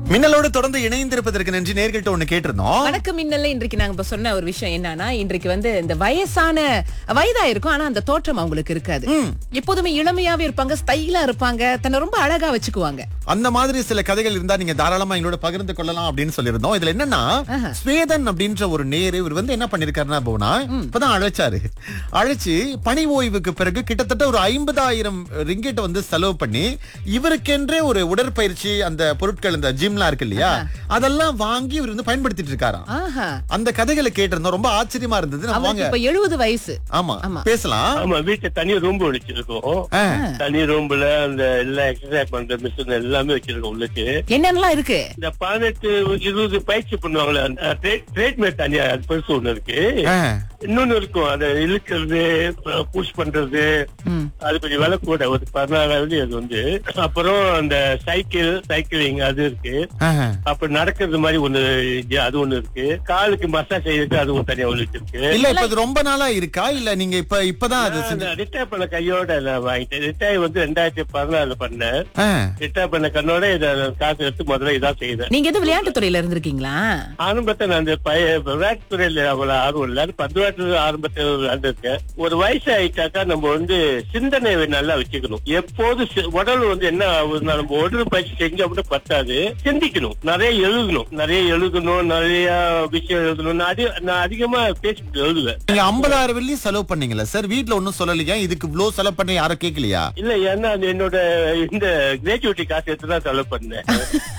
மின்னலோடு தொடர்ந்து இணைந்திருப்பதற்கு நன்றி நேர்கள்ட்ட ஒண்ணு கேட்டிருந்தோம் வணக்கம் மின்னல்ல இன்றைக்கு நாங்க இப்ப சொன்ன ஒரு விஷயம் என்னன்னா இன்றைக்கு வந்து இந்த வயசான வயதா இருக்கும் ஆனா அந்த தோற்றம் அவங்களுக்கு இருக்காது எப்போதுமே இளமையாவே இருப்பாங்க ஸ்டைலா இருப்பாங்க தன்னை ரொம்ப அழகா வச்சுக்குவாங்க அந்த மாதிரி சில கதைகள் இருந்தா நீங்க தாராளமா எங்களோட பகிர்ந்து கொள்ளலாம் அப்படின்னு சொல்லியிருந்தோம் இதுல என்னன்னா ஸ்வேதன் அப்படின்ற ஒரு நேரு இவர் வந்து என்ன பண்ணிருக்காருன்னா போனா இப்பதான் அழைச்சாரு அழைச்சு பணி ஓய்வுக்கு பிறகு கிட்டத்தட்ட ஒரு ஐம்பதாயிரம் ரிங்கெட் வந்து செலவு பண்ணி இவருக்கென்றே ஒரு உடற்பயிற்சி அந்த பொருட்கள் இந்த ஜிம்லாம் இருக்கு இல்லையா அதெல்லாம் வாங்கி இவர் வந்து பயன்படுத்திட்டு இருக்காராம் ஆஹா அந்த கதைகளை கேட்டிருந்தோம் ரொம்ப ஆச்சரியமா இருந்தது நம்ம அவருக்கு வாங்க இப்ப எழுபது வயசு ஆமா ஆமா. பேசலாம் ஆமா வீட்டுல தனி ரூம் வச்சிருக்கோம் ஆ. தனி ரூம்ல அந்த எல்லா எக்ஸசைஸ் பண்ற மிஷின் எல்லாமே வச்சிருக்கோம் உள்ளுக்கு என்னென்னலாம் இருக்கு இந்த பதினெட்டு இருபது பயிற்சி பண்ணுவாங்களே ட்ரீட்மெண்ட் தனியா அது பெருசு ஒண்ணு இருக்கு ஆ. இன்னொன்னு இருக்கும் அதை இழுக்கிறது புஷ் பண்றது அது கொஞ்சம் விலை கூட ஒரு பதினாறாவது அது வந்து அப்புறம் அந்த சைக்கிள் சைக்கிளிங் அது இருக்கு ஆஹா. அப்புறம் நடக்கிறது மாதிரி ஒண்ணு இது- அது ஒண்ணு இருக்கு காலுக்கு மசாஜ் செய்யறதுக்கு அது ஒரு தனியா ஒண்ணு வச்சிருக்கு இல்ல இப்ப இது ரொம்ப நாளா இருக்கா இல்ல நீங்க இப்ப இப்பதான் அது செஞ்சு- ரிட்டையர் பண்ண கையோட நான் வாங்கிட்டேன் ரிட்டையர் வந்து ரெண்டாயிரத்தி பதினாலுல பண்ணேன் ஆ. ரிட்டையர் பண்ண கண்ணோட இத காசு எடுத்து முதல்ல இதான் செய்தேன் நீங்க எதுவும் விளையாட்டு துறையில இருந்திருக்கீங்களா ஆரம்பத்தை நான் அந்த பய விளையாட்டு துறையில அவ்வளவு ஆர்வம் இல்ல பத்து விளையாட்டு ஆரம்பத்தில் விளையாண்டுருக்கேன் ஒரு வயசு ஆயிட்டாக்கா நம்ம வந்து சிந்தனை நல்லா வச்சுக்கணும் எப்போது சி- உடல் வந்து என்ன ஆகுதுன்னா நம்ம உடல் பயிற்சி செஞ்சு மட்டும் பத்தாது சிந்திக்கணும் நிறைய எழுதணும் நிறைய எழுதணும் நிறைய விஷயம் எழுதணும் நான் அதிக- நான் அதிகமா பேசிட்டு எழுதுவேன் நீங்க ஐம்பதாயிரம் வெள்ளி செலவு பண்ணீங்கல்ல சார் வீட்ல ஒண்ணும் சொல்லலையா இதுக்கு இவ்வளவு செலவு பண்ண யாரும் கேட்கலையா இல்ல ஏன்னா அது என்னோட இந்த கிராஜுவேட்டி காசு எடுத்து தான் செலவு பண்ணேன்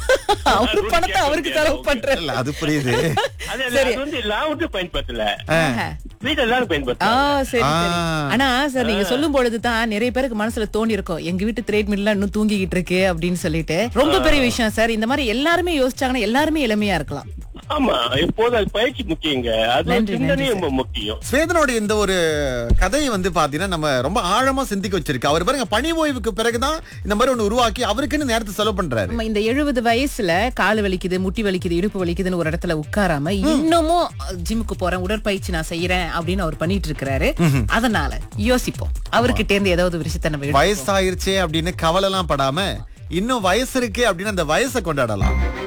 அவரு பணத்தை அவருக்கு செலவு பண்ற இல்ல அது புரியுது அது அது வந்து நான் மட்டும் பயன்படுத்தல ஆஹா. வீட்டு எல்லாரும் ஆ பயன்படுத்தலாம் சரி சரி ஆ. ஆனா சார் நீங்க சொல்லும் பொழுதுதான் நிறைய பேருக்கு மனசுல தோணி இருக்கும் எங்க வீட்டு த்ரேட் மில்லாம் இன்னும் தூங்கிக்கிட்டு இருக்கு அப்படின்னு சொல்லிட்டு ரொம்ப பெரிய விஷயம் சார் இந்த மாதிரி எல்லாருமே யோசிச்சாங்கன்னா எல்லாருமே இளமையா இருக்கலாம் ஆமா எப்போதும் அது பயிற்சி முக்கியங்க அது நன்றி, சிந்தனை நன்றி, ரொம்ப முக்கியம் ஸ்வேதனோட இந்த ஒரு கதையை வந்து பாத்தீங்கன்னா நம்ம ரொம்ப ஆழமா சிந்திக்க வச்சிருக்கு அவர் பாருங்க பணி ஓய்வுக்கு பிறகுதான் இந்த மாதிரி ஒண்ணு உருவாக்கி அவருக்குன்னு நேரத்தை செலவு பண்றாரு நம்ம இந்த எழுபது வயசுல கால் வலிக்குது முட்டி வலிக்குது இடுப்பு வலிக்குதுன்னு ஒரு இடத்துல உட்காராம இன்னமும் ஜிம்முக்கு போறேன் உடற்பயிற்சி நான் செய்யறேன் அப்படின்னு அவர் பண்ணிட்டு இருக்கிறாரு அதனால யோசிப்போம் அவர்கிட்ட இருந்து ஏதாவது ஒரு விஷயத்தை நம்ம எடுப்போம். வயசாயிருச்சே அப்படின்னு கவலை எல்லாம் படாம இன்னும் வயசு இருக்கே அப்படின்னு அந்த வயசை கொண்டாடலாம்